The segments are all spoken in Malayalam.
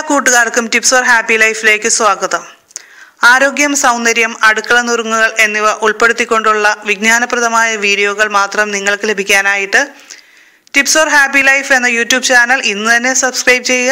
കൂട്ടുകാർക്കും ടിപ്സ് ഫോർ ഹാപ്പി ലൈഫിലേക്ക് സ്വാഗതം ആരോഗ്യം സൗന്ദര്യം അടുക്കള നുറുങ്ങുകൾ എന്നിവ ഉൾപ്പെടുത്തിക്കൊണ്ടുള്ള വിജ്ഞാനപ്രദമായ വീഡിയോകൾ മാത്രം നിങ്ങൾക്ക് ലഭിക്കാനായിട്ട് ടിപ്സ് ഫോർ ഹാപ്പി ലൈഫ് എന്ന യൂട്യൂബ് ചാനൽ ഇന്ന് തന്നെ സബ്സ്ക്രൈബ് ചെയ്യുക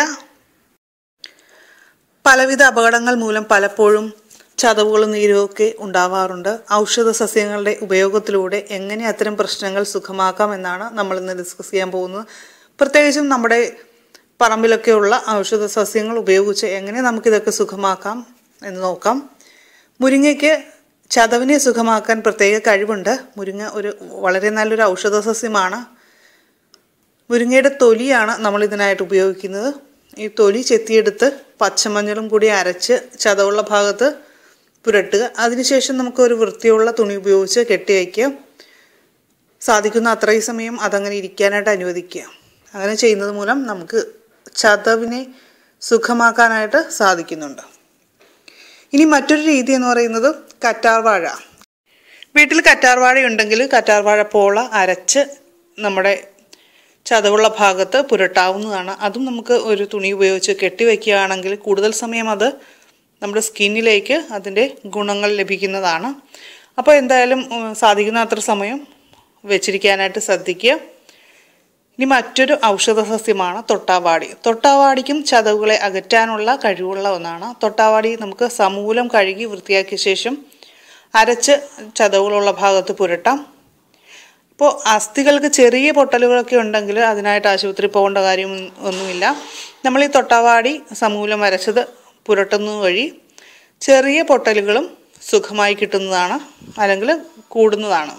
പലവിധ അപകടങ്ങൾ മൂലം പലപ്പോഴും ചതവുകളും നീരുമൊക്കെ ഉണ്ടാവാറുണ്ട് ഔഷധ സസ്യങ്ങളുടെ ഉപയോഗത്തിലൂടെ എങ്ങനെ അത്തരം പ്രശ്നങ്ങൾ സുഖമാക്കാം എന്നാണ് നമ്മൾ ഇന്ന് ഡിസ്കസ് ചെയ്യാൻ പോകുന്നത് പ്രത്യേകിച്ചും നമ്മുടെ പറമ്പിലൊക്കെയുള്ള ഔഷധ സസ്യങ്ങൾ ഉപയോഗിച്ച് എങ്ങനെ നമുക്കിതൊക്കെ സുഖമാക്കാം എന്ന് നോക്കാം മുരിങ്ങയ്ക്ക് ചതവിനെ സുഖമാക്കാൻ പ്രത്യേക കഴിവുണ്ട് മുരിങ്ങ ഒരു വളരെ നല്ലൊരു ഔഷധ സസ്യമാണ് മുരിങ്ങയുടെ തൊലിയാണ് നമ്മൾ ഇതിനായിട്ട് ഉപയോഗിക്കുന്നത് ഈ തൊലി ചെത്തിയെടുത്ത് പച്ചമഞ്ഞളും കൂടി അരച്ച് ചതവുള്ള ഭാഗത്ത് പുരട്ടുക അതിനുശേഷം നമുക്ക് ഒരു വൃത്തിയുള്ള തുണി ഉപയോഗിച്ച് കെട്ടി വയ്ക്കുക സാധിക്കുന്ന അത്രയും സമയം അതങ്ങനെ ഇരിക്കാനായിട്ട് അനുവദിക്കുക അങ്ങനെ ചെയ്യുന്നത് മൂലം നമുക്ക് ചതവിനെ സുഖമാക്കാനായിട്ട് സാധിക്കുന്നുണ്ട് ഇനി മറ്റൊരു രീതി എന്ന് പറയുന്നത് കറ്റാർവാഴ വീട്ടിൽ കറ്റാർവാഴ ഉണ്ടെങ്കിൽ കറ്റാർവാഴ പോള അരച്ച് നമ്മുടെ ചതവുള്ള ഭാഗത്ത് പുരട്ടാവുന്നതാണ് അതും നമുക്ക് ഒരു തുണി ഉപയോഗിച്ച് കെട്ടിവെക്കുകയാണെങ്കിൽ കൂടുതൽ സമയം അത് നമ്മുടെ സ്കിന്നിലേക്ക് അതിൻ്റെ ഗുണങ്ങൾ ലഭിക്കുന്നതാണ് അപ്പോൾ എന്തായാലും ഉം, സാധിക്കുന്ന അത്ര സമയം വെച്ചിരിക്കാനായിട്ട് ശ്രദ്ധിക്കുക ഇനി മറ്റൊരു ഔഷധ സസ്യമാണ് തൊട്ടാവാടി തൊട്ടാവാടിക്കും ചതവുകളെ അകറ്റാനുള്ള കഴിവുള്ള ഒന്നാണ് തൊട്ടാവാടി നമുക്ക് സമൂലം കഴുകി വൃത്തിയാക്കിയ ശേഷം അരച്ച് ചതവുകളുള്ള ഭാഗത്ത് പുരട്ടാം ഇപ്പോൾ അസ്ഥികൾക്ക് ചെറിയ പൊട്ടലുകളൊക്കെ ഉണ്ടെങ്കിൽ അതിനായിട്ട് ആശുപത്രി പോകേണ്ട കാര്യം ഒന്നുമില്ല നമ്മൾ ഈ തൊട്ടാവാടി സമൂലം അരച്ചത് പുരട്ടുന്നത് വഴി ചെറിയ പൊട്ടലുകളും സുഖമായി കിട്ടുന്നതാണ് അല്ലെങ്കിൽ കൂടുന്നതാണ്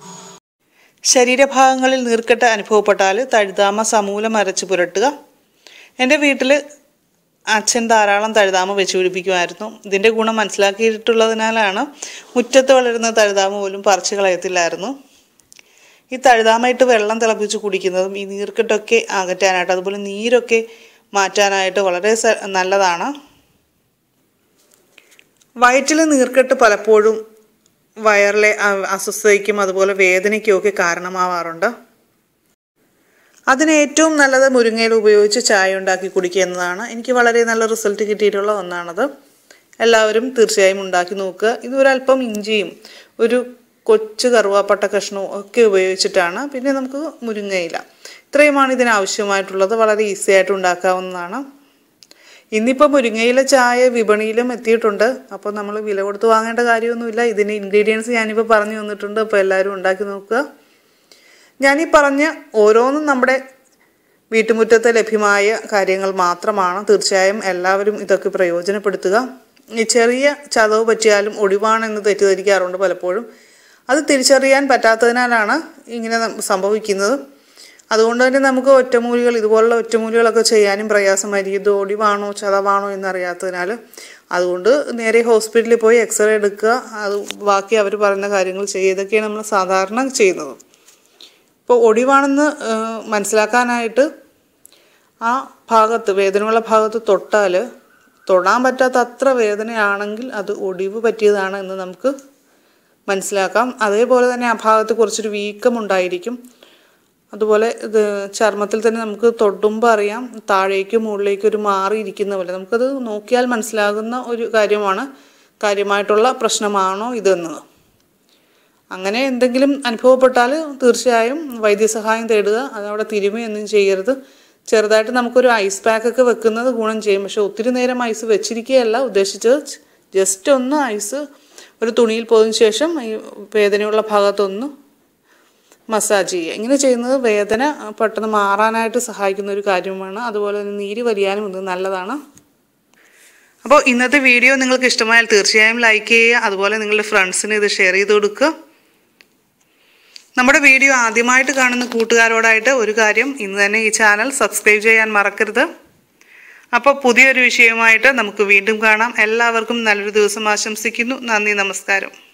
ശരീരഭാഗങ്ങളിൽ നീർക്കെട്ട് അനുഭവപ്പെട്ടാൽ തഴുതാമ സമൂലം അരച്ച് പുരട്ടുക എൻ്റെ വീട്ടിൽ അച്ഛൻ ധാരാളം തഴുതാമ വെച്ച് പിടിപ്പിക്കുമായിരുന്നു ഇതിൻ്റെ ഗുണം മനസ്സിലാക്കിയിട്ടുള്ളതിനാലാണ് മുറ്റത്ത് വളരുന്ന തഴുതാമ പോലും പറിച്ചു കളയത്തില്ലായിരുന്നു ഈ തഴുതാമയിട്ട് വെള്ളം തിളപ്പിച്ച് കുടിക്കുന്നതും ഈ നീർക്കെട്ടൊക്കെ അകറ്റാനായിട്ട് അതുപോലെ നീരൊക്കെ മാറ്റാനായിട്ട് വളരെ സ- നല്ലതാണ് വയറ്റിൽ നീർക്കെട്ട് പലപ്പോഴും വയറിലെ അ- അസ്വസ്ഥതയ്ക്കും അതുപോലെ വേദനയ്ക്കും ഒക്കെ കാരണമാവാറുണ്ട് അതിന് ഏറ്റവും നല്ലത് മുരിങ്ങയില ഉപയോഗിച്ച് ചായ ഉണ്ടാക്കി കുടിക്കുക എന്നതാണ് എനിക്ക് വളരെ നല്ല റിസൾട്ട് കിട്ടിയിട്ടുള്ള ഒന്നാണത് എല്ലാവരും തീർച്ചയായും ഉണ്ടാക്കി നോക്കുക ഇത് ഒരല്പം ഇഞ്ചിയും ഒരു കൊച്ചു കറുവാപ്പട്ട കഷ്ണവും ഒക്കെ ഉപയോഗിച്ചിട്ടാണ് പിന്നെ നമുക്ക് മുരിങ്ങയില ഇത്രയുമാണ് ഇതിന് ആവശ്യമായിട്ടുള്ളത് വളരെ ഈസി ആയിട്ട് ഉണ്ടാക്കാവുന്നതാണ് ഇന്നിപ്പോൾ മുരിങ്ങയില ചായ വിപണിയിലും എത്തിയിട്ടുണ്ട് അപ്പോൾ നമ്മൾ വില കൊടുത്ത് വാങ്ങേണ്ട കാര്യമൊന്നുമില്ല ഇതിന് ഇൻഗ്രീഡിയൻസ് ഞാനിപ്പോൾ പറഞ്ഞു തന്നിട്ടുണ്ട് അപ്പോൾ എല്ലാവരും ഉണ്ടാക്കി നോക്കുക ഞാനീ പറഞ്ഞ ഓരോന്നും നമ്മുടെ വീട്ടുമുറ്റത്ത് ലഭ്യമായ കാര്യങ്ങൾ മാത്രമാണ് തീർച്ചയായും എല്ലാവരും ഇതൊക്കെ പ്രയോജനപ്പെടുത്തുക ഈ ചെറിയ ചതവ് പറ്റിയാലും ഒടിവാണെന്ന് തെറ്റിദ്ധരിക്കാറുണ്ട് പലപ്പോഴും അത് തിരിച്ചറിയാൻ പറ്റാത്തതിനാലാണ് ഇങ്ങനെ നം- സംഭവിക്കുന്നത് അതുകൊണ്ട് തന്നെ നമുക്ക് ഒറ്റമൂലികൾ ഇതുപോലുള്ള ഒറ്റമൂലികളൊക്കെ ചെയ്യാനും പ്രയാസമായിരിക്കും ഇത് ഒടിവാണോ ചതവാണോ എന്നറിയാത്തതിനാൽ അതുകൊണ്ട് നേരെ ഹോസ്പിറ്റലിൽ പോയി എക്സ്റേ എടുക്കുക അത് ബാക്കി അവർ പറയുന്ന കാര്യങ്ങൾ ചെയ്യുക ഇതൊക്കെയാണ് നമ്മൾ സാധാരണ ചെയ്യുന്നത് ഇപ്പോൾ ഒടിവാണെന്ന് ആ, മനസ്സിലാക്കാനായിട്ട് ആ ഭാഗത്ത് വേദനയുള്ള ഭാഗത്ത് തൊട്ടാൽ തൊടാൻ പറ്റാത്ത അത്ര വേദനയാണെങ്കിൽ അത് ഒടിവ് പറ്റിയതാണ് എന്ന് നമുക്ക് മനസ്സിലാക്കാം അതേപോലെ തന്നെ ആ ഭാഗത്ത് കുറച്ചൊരു വീക്കമുണ്ടായിരിക്കും അതുപോലെ ഇത് ചർമ്മത്തിൽ തന്നെ നമുക്ക് തൊടുമ്പോൾ അറിയാം താഴേക്കും മുകളിലേക്കും ഒരു മാറിയിരിക്കുന്ന പോലെ നമുക്കത് നോക്കിയാൽ മനസ്സിലാകുന്ന ഒരു കാര്യമാണ് കാര്യമായിട്ടുള്ള പ്രശ്നമാണോ ഇതെന്നത് അങ്ങനെ എന്തെങ്കിലും അനുഭവപ്പെട്ടാൽ തീർച്ചയായും വൈദ്യസഹായം തേടുക അതവിടെ തിരുമയൊന്നും ചെയ്യരുത് ചെറുതായിട്ട് നമുക്കൊരു ഐസ് പാക്കൊക്കെ വെക്കുന്നത് ഗുണം ചെയ്യും പക്ഷെ ഒത്തിരി നേരം ഐസ് വെച്ചിരിക്കുകയല്ല ഉദ്ദേശിച്ചത് ജസ്റ്റ് ഒന്ന് ഐസ് ഒരു തുണിയിൽ പോയതിനു ശേഷം ഈ വേദനയുള്ള ഭാഗത്തൊന്ന് മസാജ് ചെയ്യുക ഇങ്ങനെ ചെയ്യുന്നത് വേദന പെട്ടെന്ന് മാറാനായിട്ട് സഹായിക്കുന്ന ഒരു കാര്യമാണ് അതുപോലെ തന്നെ നീര് വലിയാനും ഇത് നല്ലതാണ് അപ്പോൾ ഇന്നത്തെ വീഡിയോ നിങ്ങൾക്ക് ഇഷ്ടമായാൽ തീർച്ചയായും ലൈക്ക് ചെയ്യുക അതുപോലെ നിങ്ങളുടെ ഫ്രണ്ട്സിന് ഇത് ഷെയർ ചെയ്ത് കൊടുക്കുക നമ്മുടെ വീഡിയോ ആദ്യമായിട്ട് കാണുന്ന കൂട്ടുകാരോടായിട്ട് ഒരു കാര്യം ഇന്ന് തന്നെ ഈ ചാനൽ സബ്സ്ക്രൈബ് ചെയ്യാൻ മറക്കരുത് അപ്പോൾ പുതിയൊരു വിഷയവുമായിട്ട് നമുക്ക് വീണ്ടും കാണാം എല്ലാവർക്കും നല്ലൊരു ദിവസം ആശംസിക്കുന്നു നന്ദി നമസ്കാരം